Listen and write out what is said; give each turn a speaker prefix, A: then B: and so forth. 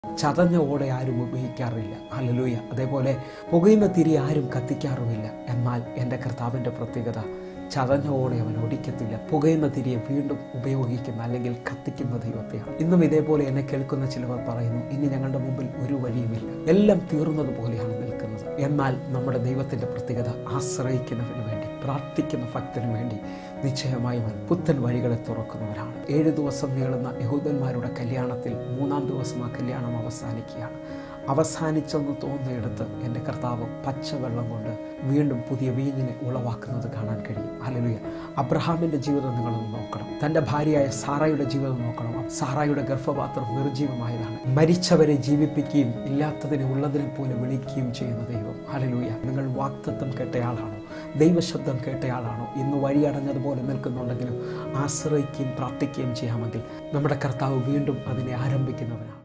A: ചതഞ്ഞ ഓടെ ആരും ഉപയോഗിക്കാറില്ല ഹല്ലേലൂയ അതേപോലെ പുകയുന്ന തിരി ആരും കത്തിക്കാറുമില്ല എന്നാൽ എൻ്റെ കർത്താവിൻ്റെ പ്രത്യേകത ചതഞ്ഞ ഓടെ അവൻ ഒടിക്കത്തില്ല പുകയുന്ന തിരിയെ വീണ്ടും ഉപയോഗിക്കുന്ന അല്ലെങ്കിൽ കത്തിക്കുന്ന ദൈവത്തെയാണ് ഇന്നും ഇതേപോലെ എന്നെ കേൾക്കുന്ന ചിലവർ പറയുന്നു ഇനി ഞങ്ങളുടെ മുമ്പിൽ ഒരു വഴിയുമില്ല എല്ലാം തീർന്നതുപോലെയാണ് നിൽക്കുന്നത് എന്നാൽ നമ്മുടെ ദൈവത്തിൻ്റെ പ്രത്യേകത ആശ്രയിക്കുന്നതിന് വേണ്ടി പ്രാർത്ഥിക്കുന്ന ഭക്തന് വേണ്ടി നിശ്ചയമായും അവൻ പുത്തൻ വഴികളെ തുറക്കുന്നവരാണ് ഏഴ് ദിവസം നീളുന്ന യഹൂദന്മാരുടെ കല്യാണത്തിൽ മൂന്നാം ദിവസം ആ കല്യാണം അവസാനിക്കുകയാണ് അവസാനിച്ചെന്ന് തോന്നിയെടുത്ത് എൻ്റെ കർത്താവ് പച്ചവെള്ളം കൊണ്ട് വീണ്ടും പുതിയ വീഞ്ഞിനെ ഉളവാക്കുന്നത് കാണാൻ കഴിയും അലലുയ അബ്രഹാമിൻ്റെ ജീവിതം നിങ്ങളൊന്ന് നോക്കണം തൻ്റെ ഭാര്യയായ സാറായുടെ ജീവിതം നോക്കണം സാറായുടെ ഗർഭപാത്രം നിർജീവമായതാണ് മരിച്ചവരെ ജീവിപ്പിക്കുകയും ഇല്ലാത്തതിനെ ഉള്ളതിനെ പോലെ വിളിക്കുകയും ചെയ്യുന്ന ദൈവം അലലൂയ നിങ്ങൾ വാക്തത്വം കേട്ടയാളാണോ ദൈവശബ്ദം കേട്ടയാളാണോ ഇന്ന് വഴിയടഞ്ഞതുപോലെ നിൽക്കുന്നുണ്ടെങ്കിലും ആശ്രയിക്കുകയും പ്രാർത്ഥിക്കുകയും ചെയ്യാമെങ്കിൽ നമ്മുടെ കർത്താവ് വീണ്ടും അതിനെ ആരംഭിക്കുന്നവനാണ്